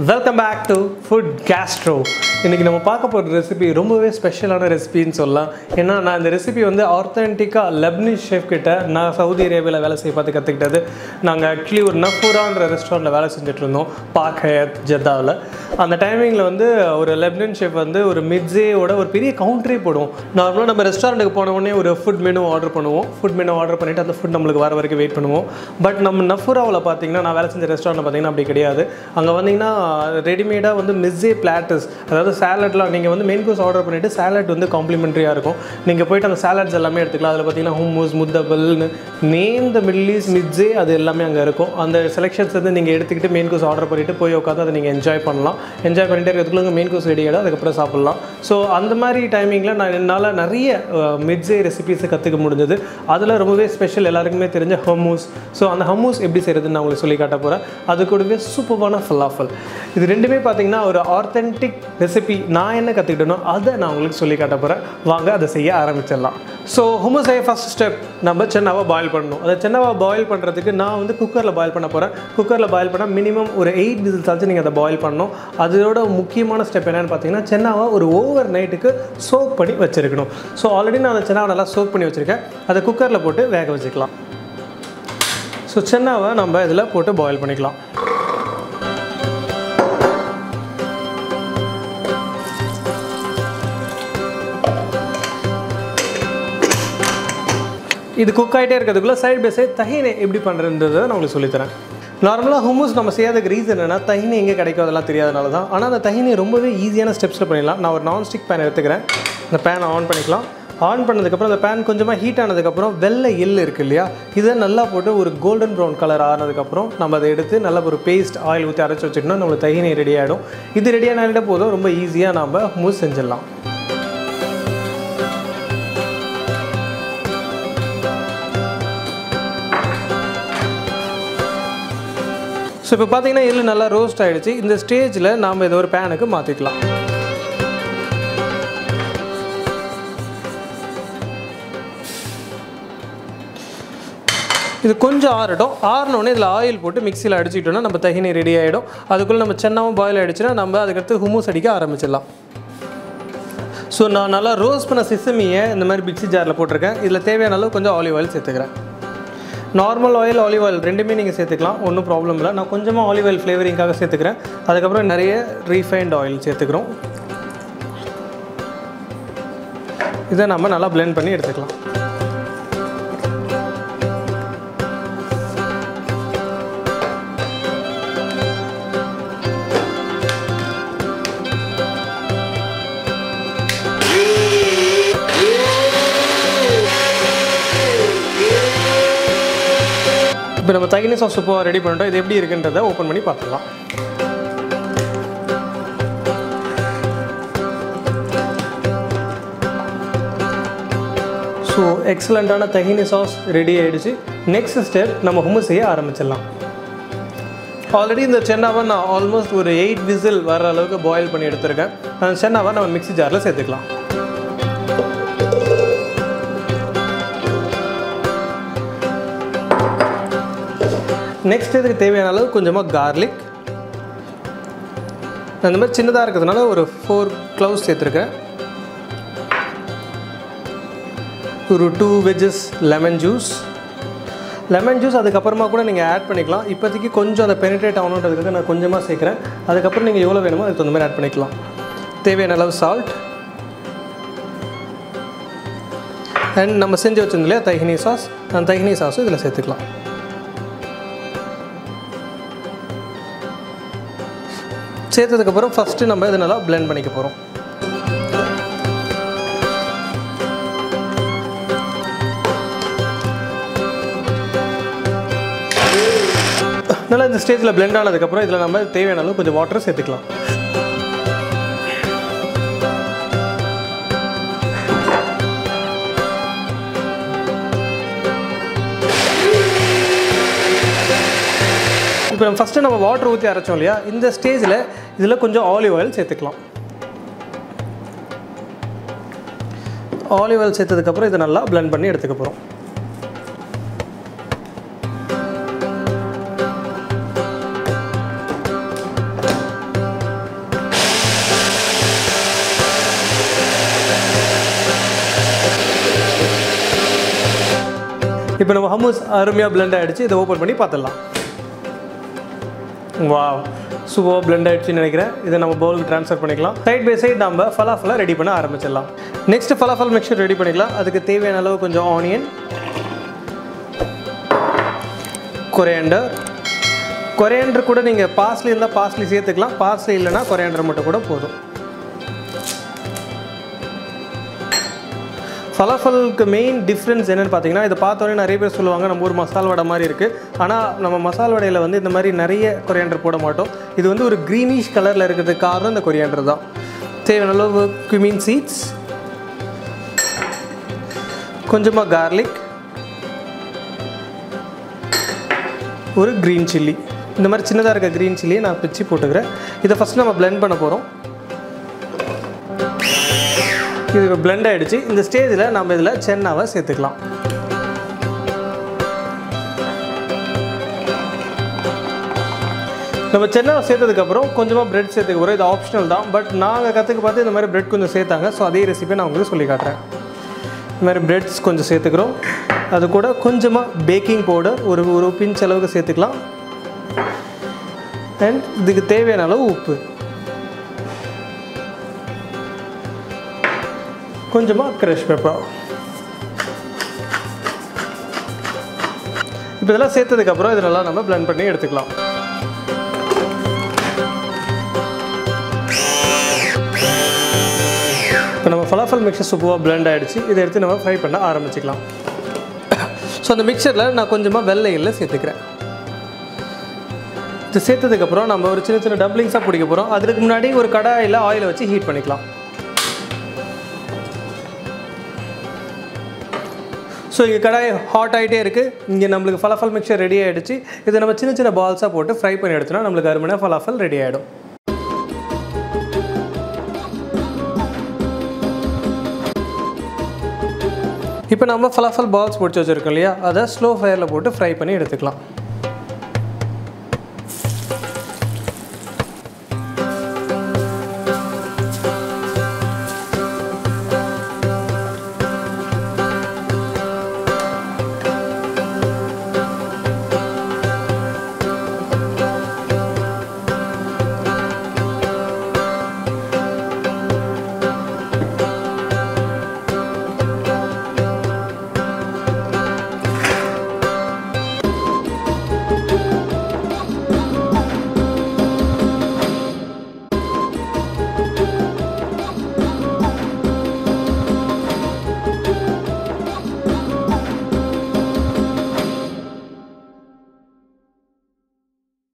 welcome back to food gastro இன்றைக்கி நம்ம பார்க்க போகிற ரெசிபி ரொம்பவே ஸ்பெஷலான ரெசிபின்னு சொல்லலாம் ஏன்னா நான் இந்த ரெசிபி வந்து ஆத்தென்டிக்காக லெப்னிஷ் ஷெஃப் கிட்ட நான் சவுதி அரேபியாவில் வேலை செய்ய பார்த்து கற்றுக்கிட்டது நாங்கள் ஆக்சுவலி ஒரு நஃபூரான்ற ரெஸ்டாரண்ட்டில் வேலை செஞ்சுட்டு இருந்தோம் பாக் ஹயத் ஜெத்தாவில் அந்த டைமிங்கில் வந்து ஒரு லெப்னன் ஷெஃப் வந்து ஒரு மிட்ஸேயோட ஒரு பெரிய கவுண்டரே போடுவோம் நார்மலாக நம்ம ரெஸ்டாரண்ட்டுக்கு போன உடனே ஒரு ஃபுட் மெனு ஆர்டர் பண்ணுவோம் ஃபுட் மெனு ஆர்டர் பண்ணிவிட்டு அந்த ஃபுட் நம்மளுக்கு வர வரைக்கும் வெயிட் பண்ணுவோம் பட் நம்ம நஃபூராவில் பார்த்தீங்கன்னா நான் வேலை செஞ்ச ரெஸ்டாரண்ட் பார்த்தீங்கன்னா அப்படி கிடையாது அங்கே வந்தீங்கன்னா ரெடிமேடாக வந்து மிஸ்ஸே பிளாட்டர்ஸ் அதாவது சேலட்லாம் நீங்கள் வந்து மெயின் கோர்ஸ் ஆர்டர் பண்ணிவிட்டு சேலட் வந்து காம்ப்ளிமெண்ட்ரியாக இருக்கும் நீங்கள் போயிட்டு அந்த சேலட்ஸ் எல்லாமே எடுத்துக்கலாம் அதில் பார்த்தீங்கன்னா ஹும்மூஸ் முத்தபல்னு நேம் த மில்லீஸ் மிட்ஸே அது எல்லாமே அங்கே இருக்கும் அந்த செலெக்ஷன்ஸ் வந்து நீங்கள் எடுத்துக்கிட்டு மெயின் கோர்ஸ் ஆர்டர் பண்ணிவிட்டு போய் உட்காந்து அதை நீங்கள் என்ஜாய் பண்ணலாம் என்ஜாய் பண்ணிட்டே இருக்கிறதுக்குள்ள மெயின் கோர்ஸ் ரெடி ஆகிடும் அதுக்கப்புறம் சாப்பிட்லாம் ஸோ அந்த மாதிரி டைமிங்கில் நான் என்னால் நிறைய மிட்ஸே ரெசிபீஸை கற்றுக்க முடிஞ்சது அதில் ரொம்பவே ஸ்பெஷல் எல்லாருக்குமே தெரிஞ்ச ஹம்மூஸ் ஸோ அந்த ஹம்மூஸ் எப்படி செய்கிறதுன்னு நான் உங்களுக்கு சொல்லி காட்ட போகிறேன் அது கூடவே சூப்பரான ஃபலாஃபல் இது ரெண்டுமே பார்த்தீங்கன்னா ஒரு ஆத்தென்டிக் ரெசிபி நான் என்ன கற்றுக்கிட்டேனோ அதை நான் உங்களுக்கு சொல்லி காட்ட போகிறேன் வாங்க அதை செய்ய ஆரம்பிச்சிடலாம் ஸோ ஹுமஸ் செய்ய ஃபஸ்ட் ஸ்டெப் நம்ம சென்னாவை பாயில் பண்ணணும் அதை சென்னாவை பாயில் பண்ணுறதுக்கு நான் வந்து குக்கரில் பாயில் பண்ண போகிறேன் குக்கரில் பாயில் பண்ணால் மினிமம் ஒரு எயிட் விசில்ஸ் ஆச்சு நீங்கள் அதை பாயில் பண்ணணும் அதோட முக்கியமான ஸ்டெப் என்னென்னு பார்த்தீங்கன்னா சென்னாவை ஒரு ஓவர் நைட்டுக்கு சோக் பண்ணி வச்சுருக்கணும் ஸோ ஆல்ரெடி நான் அந்த சென்னாவை நல்லா சோக் பண்ணி வச்சுருக்கேன் அதை குக்கரில் போட்டு வேக வச்சுக்கலாம் ஸோ சென்னாவை நம்ம இதில் போட்டு பாயில் பண்ணிக்கலாம் இது குக் ஆகிட்டே இருக்கிறதுக்குள்ள சைட் பை சைட் தஹீனை எப்படி பண்ணுறதுன்றதை நான் உங்களுக்கு சொல்லித்தரேன் நார்மலாக ஹுமூஸ் நம்ம செய்யாததுக்கு ரீசன் என்னன்னா தஹினி எங்கே கிடைக்கும் அதெல்லாம் தெரியாதனால தான் ஆனால் அந்த தஹினி ரொம்பவே ஈஸியான ஸ்டெப்ஸில் பண்ணிடலாம் நான் ஒரு நான்ஸ்டிக் பேன் எடுத்துக்கிறேன் இந்த பேனை ஆன் பண்ணிக்கலாம் ஆன் பண்ணதுக்கப்புறம் அந்த பேன் கொஞ்சமாக ஹீட் ஆனதுக்கப்புறம் வெள்ளை எள் இருக்குது இல்லையா இதை நல்லா போட்டு ஒரு கோல்டன் ப்ரௌன் கலர் ஆனதுக்கப்புறம் நம்ம அதை எடுத்து நல்லா ஒரு பேஸ்ட் ஆயில் ஊற்றி அரைச்சி வச்சுட்டோம்னா நம்மளுக்கு தஹினி ரெடி ஆகிடும் இது ரெடி ஆனாலே போதும் ரொம்ப ஈஸியாக நம்ம ஹுமூஸ் செஞ்சிடலாம் ஸோ இப்போ பார்த்தீங்கன்னா எள்ளு நல்லா ரோஸ்ட் ஆகிடுச்சு இந்த ஸ்டேஜில் நாம் இதை ஒரு பேனுக்கு மாற்றிக்கலாம் இது கொஞ்சம் ஆறட்டும் ஆறினோடனே இதில் ஆயில் போட்டு மிக்சியில் அடிச்சுக்கிட்டோம்னா நம்ம தகினி ரெடி ஆகிடும் அதுக்குள்ளே நம்ம சென்னாவும் பாயில் ஆகிடுச்சுன்னா நம்ம அதுக்கடுத்து ஹுமூஸ் அடிக்க ஆரம்பிச்சிடலாம் ஸோ நான் நல்லா ரோஸ்ட் பண்ண சிசமியை இந்த மாதிரி மிக்சி ஜாரில் போட்டிருக்கேன் இதில் தேவையான அளவு கொஞ்சம் ஆலிவ் ஆயில் சேர்த்துக்கிறேன் நார்மல் ஆயில் ஆலிவ் ஆயில் ரெண்டுமே நீங்கள் சேர்த்துக்கலாம் ஒன்றும் ப்ராப்ளம் இல்லை நான் கொஞ்சமாக ஆலிவ் ஆயில் ஃப்ளேவரிங்காக சேர்த்துக்கிறேன் அதுக்கப்புறம் நிறைய ரீஃபைண்ட் ஆயில் சேர்த்துக்கிறோம் இதை நம்ம நல்லா பிளெண்ட் பண்ணி எடுத்துக்கலாம் இப்போ நம்ம தகினி சாஸ் சூப்பராக ரெடி பண்ணிட்டோம் இது எப்படி இருக்குன்றதை ஓப்பன் பண்ணி பார்த்துக்கலாம் ஸோ எக்ஸலண்ட்டான தகினி சாஸ் ரெடி ஆகிடுச்சு நெக்ஸ்ட் ஸ்டெப் நம்ம ஹும்மஸ் செய்ய ஆரம்பிச்சிடலாம் ஆல்ரெடி இந்த சென்னாவை நான் ஆல்மோஸ்ட் ஒரு எயிட் விசில் வர அளவுக்கு பாயில் பண்ணி எடுத்திருக்கேன் அந்த சென்னாவை நம்ம மிக்ஸி ஜாரில் சேர்த்துக்கலாம் நெக்ஸ்ட் இதுக்கு தேவையான அளவு கொஞ்சமாக கார்லிக் அந்த மாதிரி சின்னதாக இருக்கிறதுனால ஒரு ஃபோர் க்ளவுஸ் சேர்த்துருக்கேன் ஒரு two wedges lemon juice lemon juice அதுக்கப்புறமா கூட நீங்கள் ஆட் பண்ணிக்கலாம் இப்போதைக்கு கொஞ்சம் அதை பெனிட்ரேட் ஆகணுன்றதுக்காக நான் கொஞ்சமாக சேர்க்குறேன் அதுக்கப்புறம் நீங்கள் எவ்வளோ வேணுமோ அதுக்கு தகுந்த மாதிரி ஆட் பண்ணிக்கலாம் தேவையான அளவு சால்ட் அண்ட் நம்ம செஞ்சு வச்சிருந்தோம் இல்லையா தைஹினி சாஸ் அந்த தைஹினி சாஸும் இதில் சேர்த்துக்கலாம் சேர்த்ததுக்கப்புறம் ஃபஸ்ட்டு நம்ம இதை நல்லா பிளெண்ட் பண்ணிக்க போகிறோம் நல்லா இந்த ஸ்டேஜில் பிளெண்ட் ஆனதுக்கப்புறம் இதில் நம்ம தேவையான அளவு கொஞ்சம் வாட்டர் சேர்த்துக்கலாம் இப்போ நம்ம ஃபஸ்ட்டு நம்ம வாட்டர் ஊற்றி அரைச்சோம் இல்லையா இந்த ஸ்டேஜில் இதில் கொஞ்சம் ஆலிவ் ஆயில் சேர்த்துக்கலாம் ஆலிவ் ஆயில் சேர்த்ததுக்கப்புறம் இதை நல்லா பிளெண்ட் பண்ணி எடுத்துக்க போகிறோம் இப்போ நம்ம ஹம்மூஸ் அருமையாக blend ஆகிடுச்சு இதை ஓப்பன் பண்ணி பார்த்துடலாம் வா சூப்பர் blend ஆயிடுச்சுன்னு நினைக்கிறேன் இதை நம்ம பவுலுக்கு ட்ரான்ஸ்ஃபர் பண்ணிக்கலாம் சைட் பை சைடு நம்ம ஃபலாஃபலாக ரெடி பண்ண ஆரம்பிச்சிடலாம் நெக்ஸ்ட் ஃபலாஃபல் மிக்சர் ரெடி பண்ணிக்கலாம் அதுக்கு தேவையான அளவு கொஞ்சம் ஆனியன் கொரியாண்டர் கொரியாண்டர் கூட நீங்கள் பாஸ்லி இருந்தால் பாஸ்லி சேர்த்துக்கலாம் பாஸ்லி இல்லைன்னா கொரியாண்டர் மட்டும் கூட போதும் ஃபலாஃபலுக்கு மெயின் டிஃப்ரென்ஸ் என்னென்னு பார்த்தீங்கன்னா இதை பார்த்தோன்னே நிறைய பேர் சொல்லுவாங்க நம்ம ஒரு மசால் வடை மாதிரி இருக்குது ஆனால் நம்ம மசால் வடையில் வந்து இந்த மாதிரி நிறைய கொரியாண்டர் போட மாட்டோம் இது வந்து ஒரு க்ரீனிஷ் கலரில் இருக்கிறதுக்கு காரணம் இந்த கொரியாண்டர் தான் தேவையான அளவு குமின் சீட்ஸ் கொஞ்சமாக கார்லிக் ஒரு க்ரீன் சில்லி இந்த மாதிரி சின்னதாக இருக்க க்ரீன் சில்லியை நான் பிச்சு போட்டுக்கிறேன் இதை ஃபஸ்ட்டு நம்ம blend பண்ண போகிறோம் இது இப்போ blend ஆகிடுச்சு இந்த ஸ்டேஜில் நம்ம இதில் சென்னாவை சேர்த்துக்கலாம் நம்ம சென்னாவை சேர்த்ததுக்கப்புறம் கொஞ்சமாக பிரெட் சேர்த்துக்க போகிறோம் இது ஆப்ஷனல் தான் பட் நாங்கள் கற்றுக்க பார்த்து இந்த மாதிரி பிரெட் கொஞ்சம் சேர்த்தாங்க ஸோ அதே ரெசிபி நான் உங்களுக்கு சொல்லி காட்டுறேன் இந்த மாதிரி பிரெட்ஸ் கொஞ்சம் சேர்த்துக்கிறோம் அது கூட கொஞ்சமாக பேக்கிங் பவுடர் ஒரு ஒரு பிஞ்ச் அளவுக்கு சேர்த்துக்கலாம் அண்ட் இதுக்கு தேவையான அளவு உப்பு கொஞ்சமாக க்ரஷ் பெப்பர் இப்போ இதெல்லாம் சேர்த்ததுக்கப்புறம் இது நல்லா நம்ம blend பண்ணி எடுத்துக்கலாம் இப்போ நம்ம ஃபலாஃபல் மிக்சர் சூப்பராக blend ஆகிடுச்சு இதை எடுத்து நம்ம ஃப்ரை பண்ண ஆரம்பிச்சுக்கலாம் ஸோ அந்த மிக்சரில் நான் கொஞ்சமாக வெள்ளை எள்ளை சேர்த்துக்கிறேன் இது சேர்த்ததுக்கப்புறம் நம்ம ஒரு சின்ன சின்ன டம்ப்ளிங்ஸாக பிடிக்க போகிறோம் அதுக்கு முன்னாடி ஒரு கடாயில் ஆயிலை வச்சு ஹீட் பண்ணிக்கலாம் ஸோ இங்கே கடாய் ஹாட் ஆகிட்டே இருக்குது இங்கே நம்மளுக்கு ஃபலாஃபல் மிக்சர் ரெடி ஆகிடுச்சு இதை நம்ம சின்ன சின்ன பால்ஸாக போட்டு ஃப்ரை பண்ணி எடுத்தோம்னா நம்மளுக்கு அருமையான ஃபலாஃபல் ரெடி ஆகிடும் இப்போ நம்ம ஃபலாஃபல் பால்ஸ் பிடிச்சி வச்சுருக்கோம் இல்லையா அதை ஸ்லோ ஃபயரில் போட்டு ஃப்ரை பண்ணி எடுத்துக்கலாம்